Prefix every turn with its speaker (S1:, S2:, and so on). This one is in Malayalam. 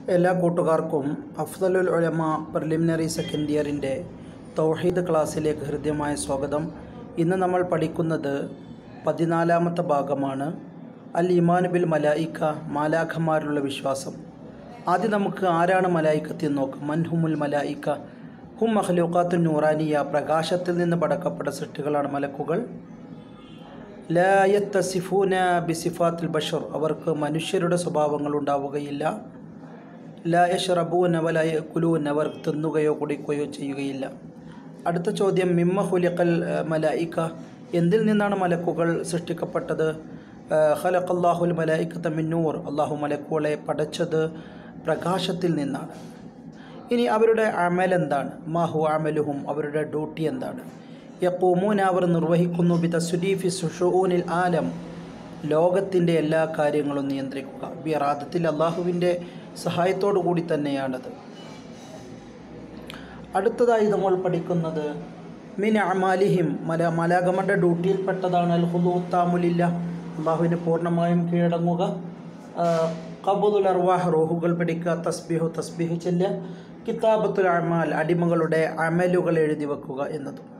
S1: എല്ലാ കൂട്ടുകാർക്കും അഫ്ദലുൽ ഉലമ പ്രിലിമിനറി സെക്കൻഡ് ഇയറിൻ്റെ തൗഹീദ് ക്ലാസ്സിലേക്ക് ഹൃദ്യമായ സ്വാഗതം ഇന്ന് നമ്മൾ പഠിക്കുന്നത് പതിനാലാമത്തെ ഭാഗമാണ് അൽ ഇമാൻ ബിൽ മലായിക്ക മാലാഖമാരുള്ള വിശ്വാസം ആദ്യം നമുക്ക് ആരാണ് മലായിക്കത്തി എന്ന് നോക്കാം മൻഹുമുൽ മലായിക്ക ഹും മഹ്ലൂക്കാത്തു നൂറാനിയ പ്രകാശത്തിൽ നിന്ന് പടക്കപ്പെട്ട സൃഷ്ടികളാണ് മലക്കുകൾ ലായത്തസിഫൂന ബിസിഫാത്തുൽ ബഷർ അവർക്ക് മനുഷ്യരുടെ സ്വഭാവങ്ങൾ ഉണ്ടാവുകയില്ല ലാ യഷ്റബൂന വല യക്കുലൂൻ അവർ തിന്നുകയോ കുടിക്കുകയോ ചെയ്യുകയില്ല അടുത്ത ചോദ്യം മിമ്മ ഹുലിഖൽ മലായിക്ക എന്തിൽ നിന്നാണ് മലക്കുകൾ സൃഷ്ടിക്കപ്പെട്ടത് ഖലഖല്ലാഹുൽ മലായിക്കത്ത മിന്നൂർ അള്ളാഹു മലക്കുകളെ പടച്ചത് പ്രകാശത്തിൽ നിന്നാണ് ഇനി അവരുടെ അമൽ എന്താണ് മാഹു അമലുഹും അവരുടെ ഡ്യൂട്ടി എന്താണ് യക്കൂമൂന അവർ നിർവഹിക്കുന്നു ബി തസുരീഫി സുഷൂനിൽ ആലം ലോകത്തിൻ്റെ എല്ലാ കാര്യങ്ങളും നിയന്ത്രിക്കുക ബിറാദത്തിൽ അള്ളാഹുവിൻ്റെ സഹായത്തോടു കൂടി തന്നെയാണത് അടുത്തതായി നമ്മൾ പഠിക്കുന്നത് മിൻ അമാലിഹിം മല മലാഗമയുടെ ഡ്യൂട്ടിയിൽപ്പെട്ടതാണ് അൽ ഹുദൂത്താമുലില്ല അള്ളാഹുവിന് പൂർണ്ണമായും കീഴടങ്ങുക കബുദുൽ അർവാഹ് റോഹുകൾ പിടിക്കുക തസ്ബിഹു തസ്ബിഹു ചെല്ലുക കിതാബത്തുൽ അമാൽ അടിമകളുടെ അമലുകൾ എഴുതി വെക്കുക എന്നതും